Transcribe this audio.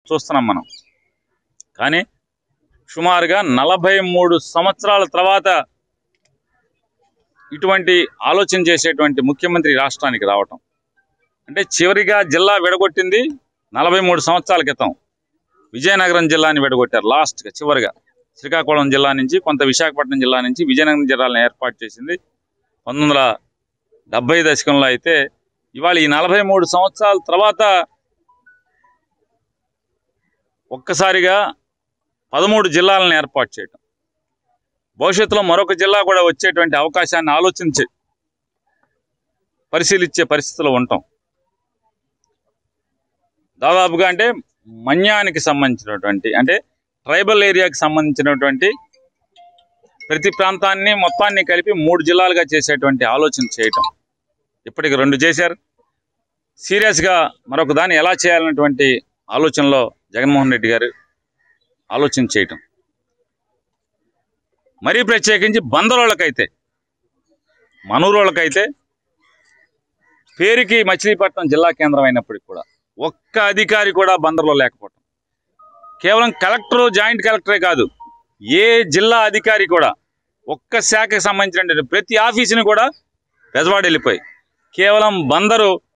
చూస్తున్నాం మనం కానీ సుమారుగా నలభై మూడు సంవత్సరాల తర్వాత ఇటువంటి ఆలోచన చేసేటువంటి ముఖ్యమంత్రి రాష్ట్రానికి రావటం అంటే చివరిగా జిల్లా విడగొట్టింది నలభై మూడు సంవత్సరాల క్రితం విజయనగరం జిల్లాని విడగొట్టారు లాస్ట్గా చివరిగా శ్రీకాకుళం జిల్లా నుంచి కొంత విశాఖపట్నం జిల్లా నుంచి విజయనగరం జిల్లాలను ఏర్పాటు చేసింది పంతొమ్మిది వందల డెబ్బై దశకంలో అయితే ఇవాళ ఈ నలభై మూడు సంవత్సరాల తర్వాత ఒక్కసారిగా పదమూడు జిల్లాలను ఏర్పాటు చేయటం భవిష్యత్తులో మరొక జిల్లా కూడా వచ్చేటువంటి అవకాశాన్ని ఆలోచించి పరిశీలించే పరిస్థితిలో ఉంటాం దాదాపుగా అంటే మన్యానికి సంబంధించినటువంటి అంటే ట్రైబల్ ఏరియాకి సంబంధించినటువంటి ప్రతి ప్రాంతాన్ని మొత్తాన్ని కలిపి మూడు జిల్లాలుగా చేసేటువంటి ఆలోచన చేయటం ఇప్పటికి రెండు చేశారు సీరియస్గా మరొక దాన్ని ఎలా చేయాలన్నటువంటి ఆలోచనలో జగన్మోహన్ రెడ్డి గారు ఆలోచన చేయటం మరీ ప్రత్యేకించి బందరోళ్ళకైతే మనూరోళ్ళకైతే పేరుకి మచిలీపట్నం జిల్లా కేంద్రం అయినప్పటికీ కూడా ఒక్క అధికారి కూడా బందర్లో లేకపోవటం కేవలం కలెక్టరు జాయింట్ కలెక్టరే కాదు ఏ జిల్లా అధికారి కూడా ఒక్క శాఖకి సంబంధించిన ప్రతి ఆఫీసుని కూడా బెజవాడ వెళ్ళిపోయి కేవలం బందరు